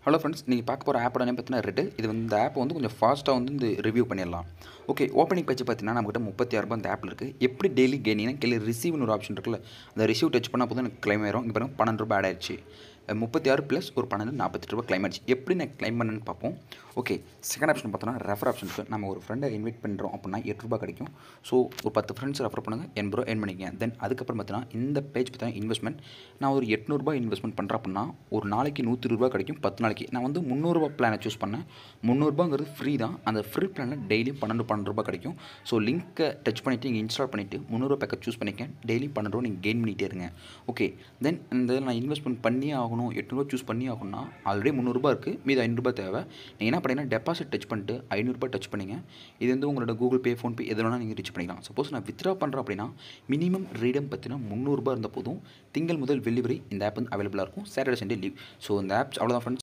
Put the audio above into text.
hello friends நீங்கள் பார்க்க போகிற ஆப்போட நேம் பார்த்தீங்கன்னா ரெட்டு இது வந்து இந்த ஆப் வந்து கொஞ்சம் ஃபாஸ்ட்டாக வந்து இந்த ரிவ்யூ பண்ணிடலாம் ஓகே ஓப்பனிங் பேஜ் பார்த்தீங்கன்னா நம்மகிட்ட முப்பத்தி ஆறு ரூபாய் இந்த ஆப்பில் இருக்குது எப்படி டெய்லி கெயினிங்னா கீழே ரிசீவ்னு ஒரு ஆப்ஷன் இருக்குல்ல அந்த ரிசீவ் டச் பண்ணால் போதும் எனக்கு கிளைம் ஆயிரும் இங்கே பாருங்க பன்னெண்டு ரூபாய் ஆட் ஆயிடுச்சு முப்பத்தி ஆறு ப்ளஸ் ஒரு பன்னெண்டு நாற்பத்தெட்டு ரூபாய் கிளைம் ஆயிடுச்சு எப்படி நான் கிளைம் பண்ணேன்னு பார்ப்போம் ஓகே செகண்ட் ஆப்ஷன் பார்த்தோன்னா ரெஃபர் ஆப்ஷன் இருக்குது நம்ம ஒரு ஃப்ரெண்டை இன்வைட் பண்ணுறோம் அப்படின்னா எட்டு ரூபாய் கிடைக்கும் ஸோ ஒரு பத்து ஃப்ரெண்ட்ஸ் ரெஃபர் பண்ணுங்கள் எண்பது ரூபா என் பண்ணிக்கங்க தென் அதுக்கப்புறம் பார்த்தீங்கன்னா இந்த பேஜ் பார்த்தீங்கன்னா இன்வெஸ்ட்மெண்ட் நான் ஒரு எட்நூறுபா இன்வெஸ்ட்மெண்ட் பண்ணுறேன் அப்படின்னா ஒரு நாளைக்கு நூற்றி ரூபா கிடைக்கும் பத்து நாளைக்கு நான் வந்து முந்நூறுரூபா பிளானை சூஸ் பண்ணேன் முந்நூறுபாங்கிறது ஃப்ரீ தான் அந்த ஃப்ரீ பிளானில் டெய்லியும் பன்னெண்டு பன்னெண்டு ரூபா கிடைக்கும் ஸோ லிங்க்கை டச் பண்ணிவிட்டு நீங்கள் இன்ஸ்டால் பண்ணிவிட்டு முந்நூறுபா பேக்கெட் சூஸ் பண்ணிக்க டெய்லி பன்னெண்டு ரூபா நீங்கள் கெயின் பண்ணிகிட்டே இருங்க ஓகே தென் இந்த நான் இன்வெஸ்ட்மெண்ட் பண்ணி ஆகணும் எட்நூறுபா சூஸ் பண்ணி ஆகணும்னா ஆல்ரெடி முந்நூறுபா இருக்குது மீது ஐநூறுபா தேவை நீங்கள் என்ன பண்ணீங்கன்னா டெபாசிட் டச் பண்ணிட்டு ஐநூறுபா டச் பண்ணிங்க இது வந்து உங்களோட கூகுள் பே ஃபோன்பே எது வேணால் நீங்கள் ரீச் பண்ணிக்கலாம் சப்போஸ் நான் வித்ரா பண்ணுறேன் அப்படின்னா மினிமம் ரீடம் பார்த்தீங்கன்னா முந்நூறுபா இருந்த போதும் திங்கள் முதல் வெள்ளி வரை இந்த ஆப் வந்து அவைலபிளாக இருக்கும் சாட்டர்டே சண்டே லீவ் ஸோ இந்த ஆப்ஸ் அவ்வளோதான் ஃப்ரெண்ட்ஸ்